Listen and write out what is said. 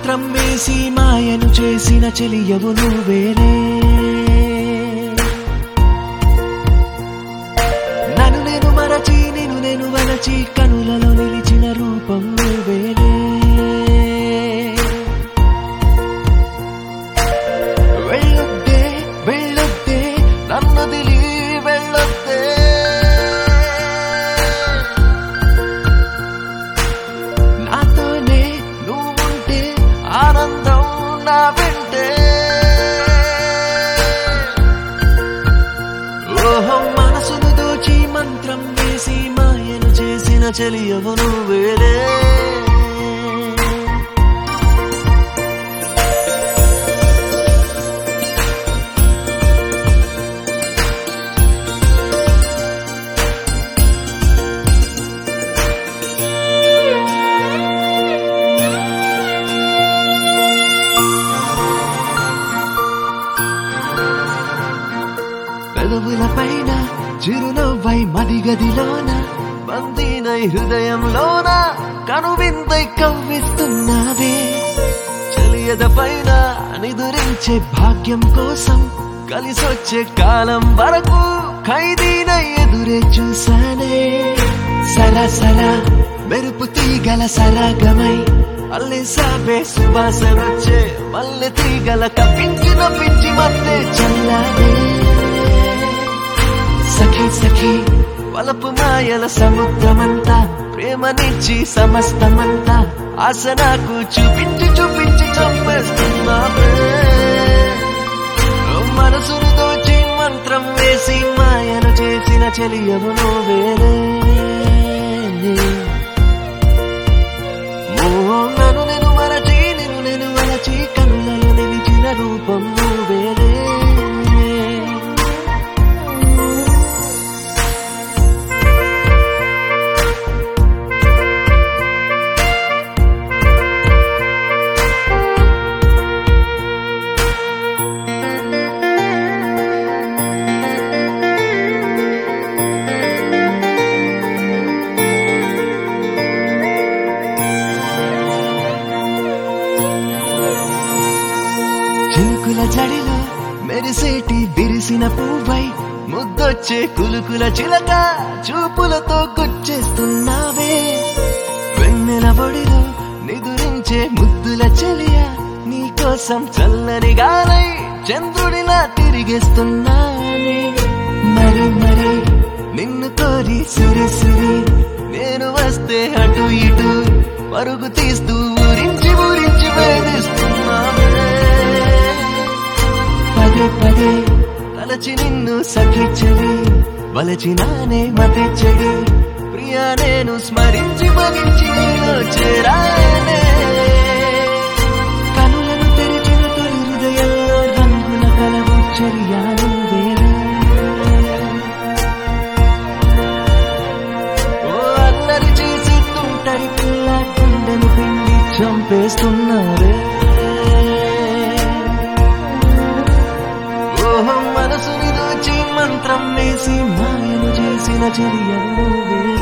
మంత్రం వేసి మాయను చేసిన చెలియవు నువ్వేరే నన్ను నేను మరచి నేను నేను వలచి కనులలో నిలిచిన రూపం నువ్వేరే వెళ్ళొద్దే వెళ్ళొద్దే నన్ను దిలి వెళ్ళొద్దే నాతోనే నువ్వుంటే ఆనందం నా వెంటే ఓహో మనసును దోచి మంత్రం వేసి మాయను చేసిన చెలియవు నువ్వేరే పెదవుల పైన చిరునవ్వై మదిగదిలోన బందీనై హృదయంలోన కనువిందై కవ్విస్తున్నావే చెలియద పైన నిదురించే భాగ్యం కోసం కలిసొచ్చే కాలం వరకు ఖైదీనై ఎదురే చూసానే సరసర మెరుపు తీగల సరాగమై అల్లె సాబే సువాసనొచ్చే మల్లె తీగల కప్పించి నొప్పించి మత్తే చల్లానే సఖీ సఖీ వలపు మాయల సముద్రమంతా ప్రేమనిచ్చి సమస్తమంతా ఆశ నాకు చూపించి చూపించి చంపేస్తున్నావే మనసును దోచి మంత్రం వేసి మాయను చేసిన చెలియవు నువ్వేరే ఓ నన్ను నేను మరచి నిన్ను నేను వలచి కన్నులలో నిలిచిన రూపం నువ్వేరే చిలుకుల జడిలో మెరిసేటి విరిసిన పువ్వై ముద్దొచ్చే కులుకుల చిలక చూపులతో గుచ్చేస్తున్నావే వెన్నెల ఒడిలో నిదురించే ముద్దుల చెలియ నీకోసం చల్లని గాలై చంద్రుడిలా తిరిగేస్తున్నానే మరి మరి నిన్ను కోరి సిరి సిరి నేను వస్తే అటు ఇటు పరుగు తీస్తూ ఊరించి ఊరించి వేధిస్తున్నానే పదే పదే తలచి నిన్ను సఖి చెలి వలచినానే మతి చెడి ప్రియా నేను స్మరించి మగించి నీలో చేరానే కనులను తెరిచిన తొలి హృదయంలో రంగుల కలవు చర్యాలు వేరే ఓ అల్లరి చేసి తుంటరి పిల్ల గుండెను పిండి చంపేస్తున్నారే ఓహం మనసుని దోచి మంత్రం వేసి మాయను చేసిన చర్యలు